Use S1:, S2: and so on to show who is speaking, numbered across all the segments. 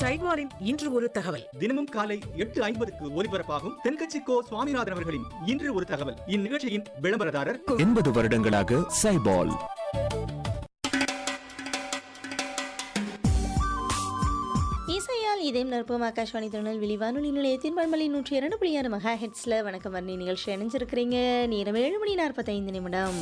S1: சைட்வாரின் இன்று ஒரு தகவல்
S2: தினமும் காலை எட்டு ஐம்பதுக்கு ஒலிபரப்பாகும் தென்கட்சி கோ சுவாமிநாதன் அவர்களின் இன்று ஒரு தகவல் இந்நிகழ்ச்சியின் விளம்பரதாரர்
S3: எண்பது வருடங்களாக சைபால்
S4: இசையால் இதயம் நற்பம் ஆகாஷ்வாணி திருநெல்வேலி வானொலி நிலையத்தின் பண்பலை நூற்றி இரண்டு புள்ளி ஆறு மெகா ஹெட்ஸில் வணக்கம் வர்ணி நிகழ்ச்சி இணைஞ்சிருக்கிறீங்க நேரம் ஏழு மணி நாற்பத்தைந்து நிமிடம்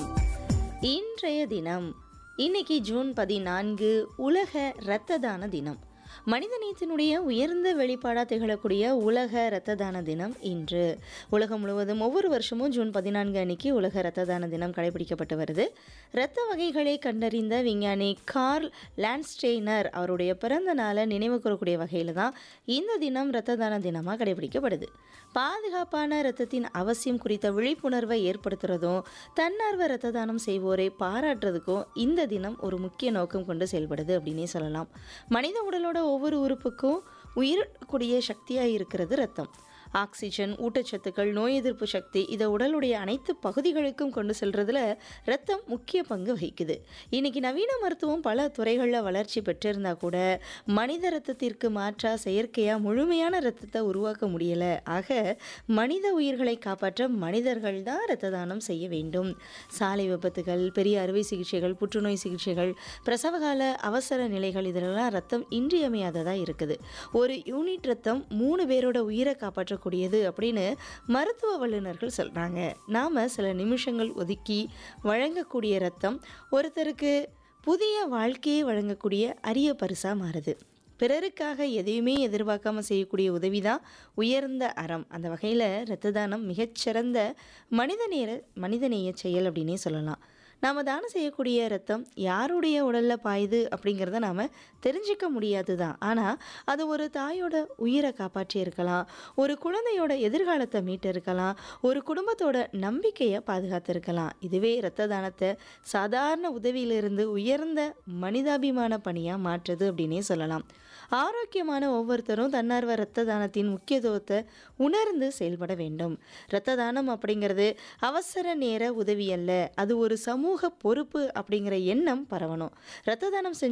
S4: இன்றைய தினம் இன்னைக்கு ஜூன் பதினான்கு உலக இரத்த தான தினம் மனிதநேயத்தினுடைய உயர்ந்த வெளிப்பாடாக திகழக்கூடிய உலக இரத்த தான தினம் இன்று உலகம் முழுவதும் ஒவ்வொரு வருஷமும் ஜூன் பதினான்கு அன்னைக்கு உலக இரத்த தான தினம் கடைபிடிக்கப்பட்டு வருது இரத்த வகைகளை கண்டறிந்த விஞ்ஞானி கார்ல் லான்ஸ்டெய்னர் அவருடைய பிறந்த நாளை நினைவு கூறக்கூடிய வகையில் தான் இந்த தினம் இரத்த தான தினமாக கடைபிடிக்கப்படுது பாதுகாப்பான இரத்தத்தின் அவசியம் குறித்த விழிப்புணர்வை ஏற்படுத்துறதும் தன்னார்வ இரத்த தானம் செய்வோரை பாராட்டுறதுக்கும் இந்த தினம் ஒரு முக்கிய நோக்கம் கொண்டு செயல்படுது அப்படின்னே சொல்லலாம் மனித உடலோட ஒவ்வொரு உறுப்புக்கும் உயிரக்கூடிய சக்தியாக இருக்கிறது ரத்தம் ஆக்சிஜன் ஊட்டச்சத்துக்கள் நோய் எதிர்ப்பு சக்தி இதை உடலுடைய அனைத்து பகுதிகளுக்கும் கொண்டு செல்றதுல ரத்தம் முக்கிய பங்கு வகிக்குது இன்னைக்கு நவீன மருத்துவம் பல துறைகளில் வளர்ச்சி பெற்றிருந்தா கூட மனித ரத்தத்திற்கு மாற்றா செயற்கையாக முழுமையான ரத்தத்தை உருவாக்க முடியலை ஆக மனித உயிர்களை காப்பாற்ற மனிதர்கள் தான் இரத்த தானம் செய்ய வேண்டும் சாலை விபத்துகள் பெரிய அறுவை சிகிச்சைகள் புற்றுநோய் சிகிச்சைகள் பிரசவகால அவசர நிலைகள் இதிலெல்லாம் ரத்தம் இன்றியமையாததாக இருக்குது ஒரு யூனிட் ரத்தம் மூணு பேரோட உயிரை காப்பாற்றக்கூடியது அப்படின்னு மருத்துவ வல்லுநர்கள் சொல்கிறாங்க நாம் சில நிமிஷங்கள் ஒதுக்கி வழங்கக்கூடிய ரத்தம் ஒருத்தருக்கு புதிய வாழ்க்கையை வழங்கக்கூடிய அரிய பரிசாக மாறுது பிறருக்காக எதையுமே எதிர்பார்க்காம செய்யக்கூடிய உதவி தான் உயர்ந்த அறம் அந்த வகையில் இரத்த தானம் மிகச்சிறந்த மனிதநேர மனிதநேய செயல் அப்படின்னே சொல்லலாம் நாம் தானம் செய்யக்கூடிய ரத்தம் யாருடைய உடலில் பாயுது அப்படிங்கிறத நாம் தெரிஞ்சிக்க முடியாது தான் ஆனால் அது ஒரு தாயோட உயிரை காப்பாற்றி இருக்கலாம் ஒரு குழந்தையோட எதிர்காலத்தை மீட்டு இருக்கலாம் ஒரு குடும்பத்தோட நம்பிக்கையை பாதுகாத்திருக்கலாம் இதுவே இரத்த தானத்தை சாதாரண உதவியிலிருந்து உயர்ந்த மனிதாபிமான பணியாக மாற்றுது அப்படின்னே சொல்லலாம் ஆரோக்கியமான ஒவ்வொருத்தரும் தன்னார்வ இரத்த தானத்தின் முக்கியத்துவத்தை உணர்ந்து செயல்பட வேண்டும் இரத்த தானம் அப்படிங்கிறது அவசர நேர உதவி அல்ல அது ஒரு சமூக பொறுப்பு அப்படிங்கிற எண்ணம் பரவணும் இரத்த தானம் செஞ்ச